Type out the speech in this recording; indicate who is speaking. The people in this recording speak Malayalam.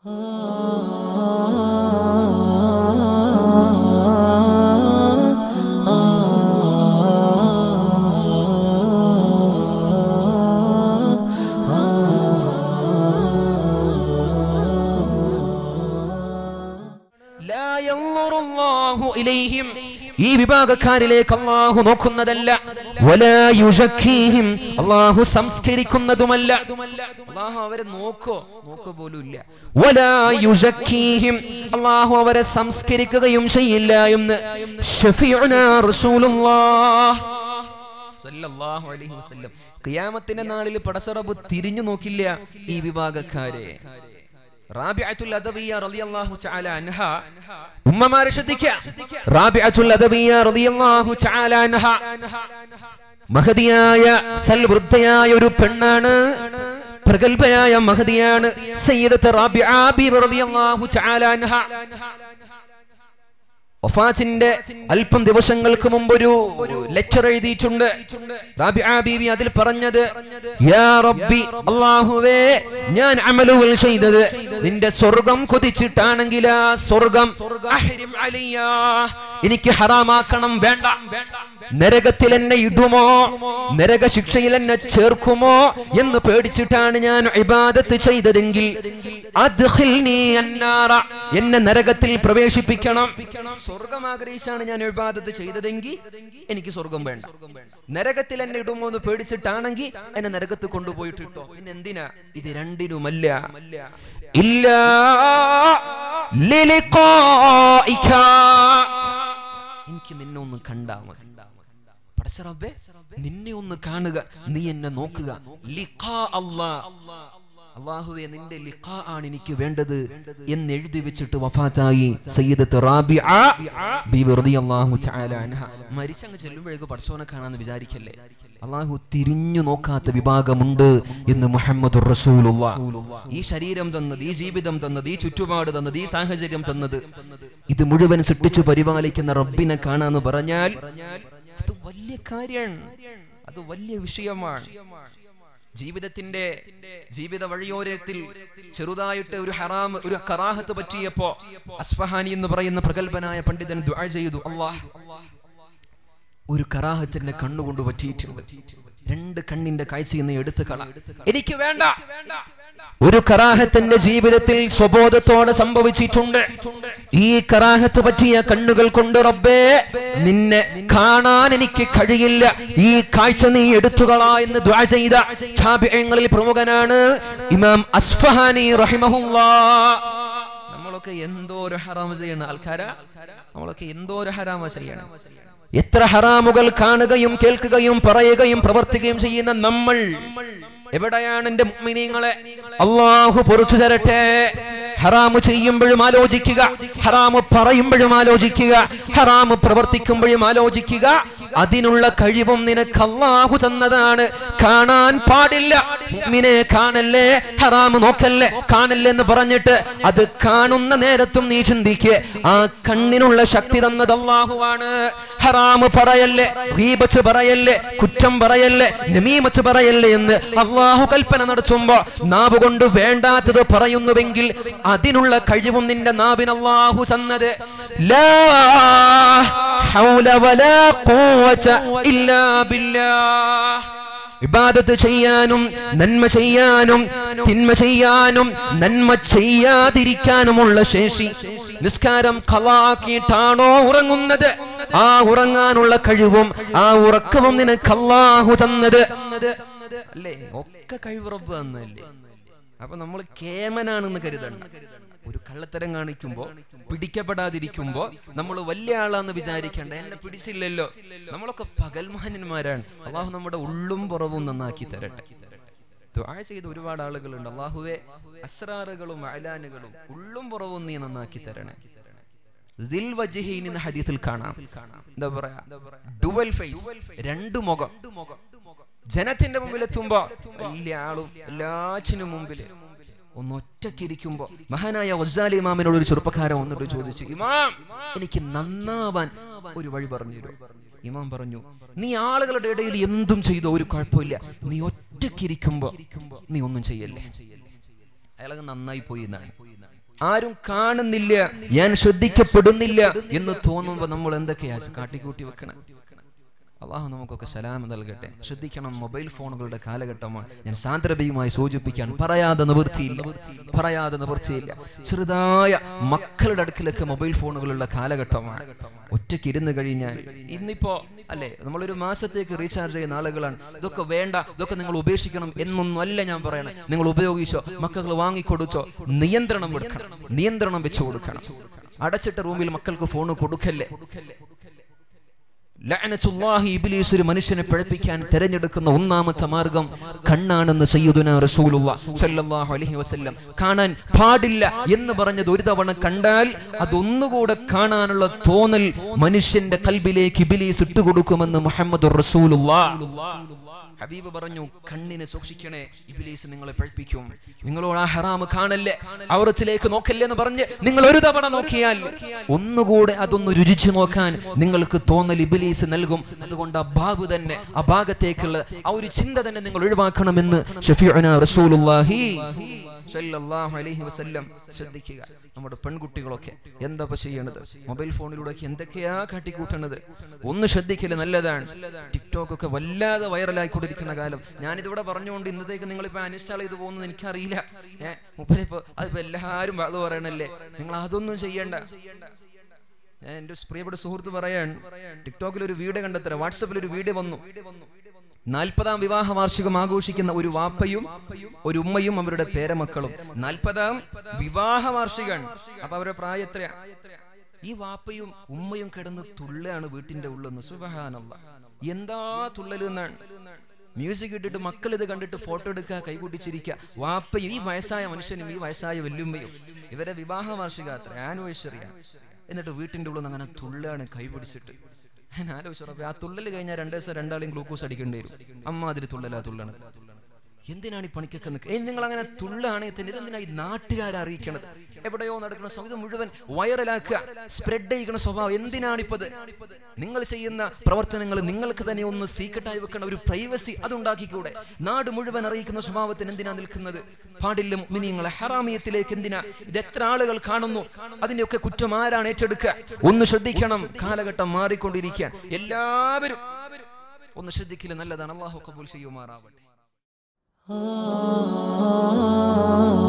Speaker 1: ലാ യൻളുറുല്ലാഹു ഇലൈഹിം. ഈ വിഭാഗക്കാരിലേക്ക് അള്ളാഹു നോക്കുന്നതല്ല വലാ യുസക്കീഹിം. അള്ളാഹു സംസ്കരിക്കുന്നതുമല്ല അള്ളാഹു അവരെ നോക്കോ നോക്കോ പോലും ഇല്ല വലാ യുസക്കീഹിം. അള്ളാഹു അവരെ സംസ്കരിക്കുകയും ചെയ്യില്ല എന്ന് ഷഫീഉനാ റസൂലുള്ളാഹ് സല്ലല്ലാഹു അലൈഹി വസല്ലം ഖിയാമത്തിന്റെ നാളിൽ പടസറബ് തിരിഞ്ഞു നോക്കില്ല ഈ വിഭാഗക്കാരെ റാബിഅത്തുൽ അദവിയ റളിയല്ലാഹു തആല അൻഹ ഉമ്മമാരെ ശ്രദ്ധിക്കുക റാബിഅത്തുൽ അദവിയ റളിയല്ലാഹു തആല അൻഹ മഹദിയായ സൽവൃദ്ധയായ ഒരു പെണ്ണാണ് പ്രഗത്ഭയായ മഹദിയാണ് സയ്യിദത്ത് റാബിഅ ബീവി റളിയല്ലാഹു തആല അൻഹ വഫാത്തിന്റെ അല്പം ദിവസങ്ങൾക്ക് മുമ്പ് ഒരു ലെക്ചർ എഴുതിയിട്ടുണ്ട് റാബിഅ ബീവി അതിൽ പറഞ്ഞത് യാ റബ്ബി അല്ലാഹുവേ ഞാൻ അമലുകൾ ചെയ്തത് നിന്റെ സ്വർഗം കൊതിച്ചിട്ടാണെങ്കിൽ ആ സ്വർഗം അഹ്രിം അലയ്യാ. എനിക്ക് ഹറാമാക്കണം വേണ്ട നരകത്തിൽ എന്നെ ഇടുമോ നരക ശിക്ഷയിൽ എന്നെ ചേർക്കുമോ എന്ന് പേടിച്ചിട്ടാണ് ഞാൻ ഇബാദത്ത് ചെയ്തതെങ്കിൽ അദ്ഖിൽനി അന്നാറ. എന്നെ നരകത്തിൽ പ്രവേശിപ്പിക്കണം സ്വർഗം ആഗ്രഹിച്ചാണ് ഞാൻ ഇബാദത്ത് ചെയ്തതെങ്കിൽ എനിക്ക് സ്വർഗം വേണ്ട നരകത്തിൽ എന്നെ ഇടുമോ എന്ന് പേടിച്ചിട്ടാണെങ്കിൽ എന്നെ നരകത്ത് കൊണ്ടുപോയിട്ട് ഇട്ടോ പിന്നെ എന്തിനാ ഇത് രണ്ടിനുമല്ല ഇല്ല ലിലിഖായിക. എനിക്ക് നിന്നെ ഒന്ന് കണ്ടാ മതി പടച്ച റബ്ബേ, നിന്നെ ഒന്ന് കാണുക നീ എന്നെ നോക്കുക ലിഖാ അല്ലാ. അള്ളാഹുവേ നിന്റെ ലിഖാ ആണ് എനിക്ക് വേണ്ടത് എന്ന് എഴുതി വെച്ചിട്ട് വഫാത്തായി സയ്യിദത്ത് റാബിഅ ബീവി റളിയല്ലാഹു തആല അൻഹ മരിച്ചങ്ങ് ചെല്ലുമ്പോഴേക്ക് പടച്ചോനെ കാണാന്ന് വിചാരിക്കല്ലേ അള്ളാഹു തിരിഞ്ഞു നോക്കാത്ത വിഭാഗമുണ്ട് എന്ന് മുഹമ്മദ് റസൂലുള്ള ഈ ശരീരം തന്നത് ഈ ജീവിതം തന്നത് ഈ ചുറ്റുപാട് തന്നത് ഈ സാഹചര്യം തന്നത് ഇത് മുഴുവൻ സൃഷ്ടിച്ചു പരിപാലിക്കുന്ന റബ്ബിനെ കാണാന്ന് പറഞ്ഞാൽ അത് വലിയ കാര്യമാണ് അത് വലിയ വിഷയമാണ് ജീവിതത്തിന്റെ ജീവിത വഴിയോരത്തിൽ ചെറുതായിട്ട് ഒരു ഹറാം ഒരു കറാഹത്ത് പറ്റിയപ്പോ അസ്ഫഹാനി എന്ന് പറയുന്ന പ്രഗത്ഭനായ പണ്ഡിതൻ ദുആ ചെയ്തു അള്ളാഹ് ഒരു കറാഹത്തിന്റെ കണ്ണുകൊണ്ട് പറ്റിയിട്ടുണ്ട് രണ്ട് കണ്ണിന്റെ കാഴ്ചയിൽ നിന്ന് എടുത്തു കള എനിക്ക് വേണ്ട ഒരു കറാഹത്തിന്റെ ജീവിതത്തിൽ സ്വബോധത്തോടെ സംഭവിച്ചിട്ടുണ്ട് ഈ കറാഹത്ത് പറ്റിയ കണ്ണുകൾ കൊണ്ട് റബ്ബേ നിന്നെ കാണാൻ എനിക്ക് കഴിയില്ല ഈ കാഴ്ച നീ എടുത്തുകളാ എന്ന് ദ്വാ ചെയ്ത ഛാബിയങ്ങളിൽ പ്രമുഖനാണ് ഇമാം അസ്ഫഹാനി റഹിമഹുല്ലാ നമ്മളൊക്കെ എന്തോ ഒരു ഹറാമ ചെയ്യണ ആൾക്കാരാ നമ്മളൊക്കെ എന്തോ ഒരു ഹറാമ ചെയ്യണം എത്ര ഹറാമുകൾ കാണുകയും കേൾക്കുകയും പറയുകയും പ്രവർത്തിക്കുകയും ചെയ്യുന്ന നമ്മൾ എവിടെയാണ് എന്റെ മുഅ്മിനീങ്ങളെ അള്ളാഹു പൊറുത്തു തരട്ടെ ഹറാമ് ചെയ്യുമ്പോഴും ആലോചിക്കുക ഹറാമ് പറയുമ്പോഴും ആലോചിക്കുക ഹറാമ് പ്രവർത്തിക്കുമ്പോഴും ആലോചിക്കുക അതിനുള്ള കഴിവും നിനക്ക് അള്ളാഹു തന്നതാണ് കാണാൻ പാടില്ല മുഅ്മിനെ കാണല്ലേ ഹറാമ് നോക്കല്ലേ കാണല്ലേ എന്ന് പറഞ്ഞിട്ട് അത് കാണുന്ന നേരത്തും നീ ചിന്തിക്ക് ആ കണ്ണിനുള്ള ശക്തി തന്നത് അള്ളാഹുവാണ് ഹറാമ് പറയല്ലേ ഗീബത്ത് പറയല്ലേ കുറ്റം പറയല്ലേ നമീമത്ത് പറയല്ലേ എന്ന് അള്ളാഹു കൽപ്പന നടത്തുമ്പോ നാവ് കൊണ്ട് വേണ്ടാത്തത് പറയുന്നുവെങ്കിൽ അതിനുള്ള കഴിവും നിന്റെ നാവിന് അള്ളാഹു തന്നത് ലാ ഹൗല വലാ ഖുവത ഇല്ലാ ബില്ലാഹ് ഇബാദത്ത് ചെയ്യാനും നന്മ ചെയ്യാനും തിന്മ ചെയ്യാനും നന്മ ചെയ്യാതിരിക്കാനുമുള്ള ശേഷി നിസ്കാരം ഖലാക്കിയിട്ടാണോ ഉറങ്ങുന്നത് ആ ഉറങ്ങാനുള്ള കഴിവും ആ ഉറക്കവും നിനക്ക് അല്ലാഹു തന്നത് അല്ലേ ഒക്കെ കഴിവ് റബ്ബ് തന്നല്ലേ അപ്പൊ നമ്മൾ കേമനാണെന്ന് കരുതണം ഒരു കള്ളത്തരം കാണിക്കുമ്പോ പിടിക്കപ്പെടാതിരിക്കുമ്പോ നമ്മൾ വലിയ ആളാന്ന് വിചാരിക്കേണ്ട എന്നെ പിടിച്ചില്ലല്ലോ നമ്മളൊക്കെ പകൽമാന്യന്മാരാണ് അള്ളാഹു നമ്മുടെ ഉള്ളും പുറവും നന്നാക്കി തരട്ടെ ദുആ ചെയ്ത ഒരുപാട് ആളുകളുണ്ട് അള്ളാഹുവെ അസ്രാറുകളും അലാനുകളും ഉള്ളും പുറവും നീ നന്നാക്കി തരണേ ദിൽ വജ്ഹീൻ എന്ന ഹദീസിൽ കാണാം എന്താ പറയാ ഡുവൽ ഫേസ് രണ്ട് മുഖം ജനത്തിന്റെ മുമ്പിൽ എത്തുമ്പോ വലിയ ആളും എല്ലാറ്റിനും മുമ്പിൽ ഒന്ന് ഒറ്റക്കിരിക്കുമ്പോ മഹാനായ ഒസാലി ഇമാമിനോട് ഒരു ചെറുപ്പക്കാരൻ വന്നിട്ട് ചോദിച്ചു ഇമാം എനിക്ക് നന്നാവാൻ ഒരു വഴി പറഞ്ഞു തരൂ ഇമാം പറഞ്ഞു നീ ആളുകളുടെ ഇടയിൽ എന്തും ചെയ്തോ ഒരു കുഴപ്പമില്ല നീ ഒറ്റക്കിരിക്കുമ്പോ നീ ഒന്നും ചെയ്യല്ലേ അയാളങ്ങ് നന്നായി പോയി എന്നാണ് ആരും കാണുന്നില്ല ഞാൻ ശ്രദ്ധിക്കപ്പെടുന്നില്ല എന്ന് തോന്നുമ്പോ നമ്മൾ എന്തൊക്കെയാ കാട്ടിക്കൂട്ടി വെക്കണം അള്ളാഹു നമുക്കൊക്കെ സലാം നൽകട്ടെ ശ്രദ്ധിക്കണം മൊബൈൽ ഫോണുകളുടെ കാലഘട്ടമാണ് ഞാൻ സാന്ദ്രതയുമായി സൂചിപ്പിക്കാൻ പറയാതെ നിവൃത്തിയില്ല പറയാതെ നിവൃത്തിയില്ല ചെറുതായ മക്കളുടെ അടുക്കിലൊക്കെ മൊബൈൽ ഫോണുകളുള്ള കാലഘട്ടമാണ് ഒറ്റയ്ക്ക് ഇരുന്ന് കഴിഞ്ഞാൽ ഇന്നിപ്പോ അല്ലെ നമ്മളൊരു മാസത്തേക്ക് റീചാർജ് ചെയ്യുന്ന ആളുകളാണ് ഇതൊക്കെ വേണ്ട ഇതൊക്കെ നിങ്ങൾ ഉപേക്ഷിക്കണം എന്നൊന്നും അല്ല ഞാൻ പറയണേ നിങ്ങൾ ഉപയോഗിച്ചോ മക്കൾ വാങ്ങിക്കൊടുത്തോ നിയന്ത്രണം എടുക്കണം നിയന്ത്രണം വെച്ചു കൊടുക്കണം അടച്ചിട്ട റൂമിൽ മക്കൾക്ക് ഫോൺ കൊടുക്കല്ലേ ലഅനത്തുല്ലാഹി ഇബ്ലീസ് ഒരു മനുഷ്യനെ പഴപ്പിക്കാൻ തിരഞ്ഞെടുക്കുന്ന ഒന്നാമത്തെ മാർഗം കണ്ണാണെന്ന് സയ്യിദുന റസൂലുള്ളാ സ്വല്ലല്ലാഹു അലൈഹി വസല്ലം കാണാൻ പാടില്ല എന്ന് പറഞ്ഞത് ഒരു തവണ കണ്ടാൽ അതൊന്നുകൂടെ കാണാനുള്ള തോന്നൽ മനുഷ്യന്റെ കൽബിലേക്ക് ഇബ്ലീസ് ഇട്ടുകൊടുക്കുമെന്ന് മുഹമ്മദ് റസൂലുള്ളാ ഹബീബ് പറഞ്ഞു കണ്ണിനെ സൂക്ഷിക്കണേ ഇബിലീസ് നിങ്ങളെ പഴിപ്പിക്കും നിങ്ങളോട് ആ ഹറാമ് കാണല്ലേ ഔറത്തിലേക്ക് നോക്കല്ലേ എന്ന് പറഞ്ഞ് നിങ്ങൾ ഒരു തവണ നോക്കിയാൽ ഒന്നുകൂടെ അതൊന്ന് രുചിച്ചു നോക്കാൻ നിങ്ങൾക്ക് തോന്നൽ ഇബിലീസ് നൽകും അതുകൊണ്ട് ആ ബാബു തന്നെ ആ ഭാഗത്തേക്കുള്ള ആ ഒരു ചിന്ത തന്നെ നിങ്ങൾ ഒഴിവാക്കണമെന്ന് ഷഫീഉന റസൂലുള്ളാഹി സല്ലല്ലാഹു അലൈഹി വസല്ലം ശ്രദ്ധിക്കുക നമ്മുടെ പെൺകുട്ടികളൊക്കെ എന്താ ഇപ്പൊ ചെയ്യണത് മൊബൈൽ ഫോണിലൂടെ എന്തൊക്കെയാ കാട്ടിക്കൂട്ടണത് ഒന്ന് ശ്രദ്ധിക്കല് നല്ലതാണ് ടിക്ടോക്ക് ഒക്കെ വല്ലാതെ വൈറലായിക്കൊണ്ടിരിക്കുന്ന കാലം ഞാനിതിവിടെ പറഞ്ഞുകൊണ്ട് ഇന്നത്തേക്ക് നിങ്ങളിപ്പോ അനിൻസ്റ്റാൾ ചെയ്ത് പോകുന്നത് എനിക്കറിയില്ല ഏഹ് മുപ്പരിപ്പോ അതിപ്പോ എല്ലാരും അത് പറയണല്ലേ നിങ്ങൾ അതൊന്നും ചെയ്യണ്ട ഞാൻ എന്റെ പ്രിയപ്പെട്ട സുഹൃത്ത് പറയാൻ ടിക്ടോക്കിൽ ഒരു വീഡിയോ കണ്ടെത്തര വാട്സപ്പിൽ ഒരു വീഡിയോ വന്നു നാൽപ്പതാം വിവാഹ വാർഷികം ആഘോഷിക്കുന്ന ഒരു വാപ്പയും ഒരു ഉമ്മയും അവരുടെ പേരമക്കളും നാൽപ്പതാം വിവാഹ വാർഷികമാണ് അപ്പൊ അവരുടെ പ്രായം എത്രയാ ഈ വാപ്പയും ഉമ്മയും കിടന്ന് തുള്ളാണ് വീട്ടിന്റെ ഉള്ളെന്ന് സുബഹാനല്ല എന്താ തുള്ളല് എന്നാണ് മ്യൂസിക് ഇട്ടിട്ട് മക്കൾ ഇത് കണ്ടിട്ട് ഫോട്ടോ എടുക്കുക കൈകൂട്ടിച്ചിരിക്കുക വാപ്പയും ഈ വയസ്സായ മനുഷ്യനും ഈ വയസ്സായ വല്യുമ്മയും ഇവരെ വിവാഹ വാർഷികാത്ര ആനിവേഴ്സറിയാണ് എന്നിട്ട് വീട്ടിന്റെ ഉള്ളിൽ നിന്ന് അങ്ങനെ തുള്ളാണ് കൈപിടിച്ചിട്ട് ഞാൻ ആലോചിച്ചു ആ തുള്ളൽ കഴിഞ്ഞാൽ രണ്ടു ദിവസം രണ്ടാളെയും ഗ്ലൂക്കോസ് അടിക്കേണ്ടി വരും അമ്മ അതിൽ തുള്ളലാ തുള്ളണത് എന്തിനാണ് ഈ പണിക്കൊക്കെ നിൽക്കുക നിങ്ങൾ അങ്ങനെ തുള്ളാണ് ഇതെന്തിനാ ഈ നാട്ടുകാരെ അറിയിക്കണത് എവിടെയോ നടക്കുന്ന സൗദം മുഴുവൻ വൈറലാക്കുക സ്പ്രെഡ് ചെയ്യുന്ന സ്വഭാവം എന്തിനാണ് ഇപ്പത് നിങ്ങൾ ചെയ്യുന്ന പ്രവർത്തനങ്ങൾ നിങ്ങൾക്ക് തന്നെ ഒന്ന് സീക്രട്ടായി വെക്കണ ഒരു പ്രൈവസി അതുണ്ടാക്കിക്കൂടെ നാട് മുഴുവൻ അറിയിക്കുന്ന സ്വഭാവത്തിന് എന്തിനാ നിൽക്കുന്നത് പാടില്ല മിനിങ്ങളെ ഹറാമിയത്തിലേക്ക് എന്തിനാ ഇത് എത്ര ആളുകൾ കാണുന്നു അതിന്റെയൊക്കെ കുറ്റം ആരാണ് ഏറ്റെടുക്കുക ഒന്ന് ശ്രദ്ധിക്കണം കാലഘട്ടം മാറിക്കൊണ്ടിരിക്കാൻ എല്ലാവരും ഒന്ന് ശ്രദ്ധിക്കില്ല നല്ലതാണ് അള്ളാഹു കബൂൽ ചെയ്യുമാറാവട്ടെ
Speaker 2: ah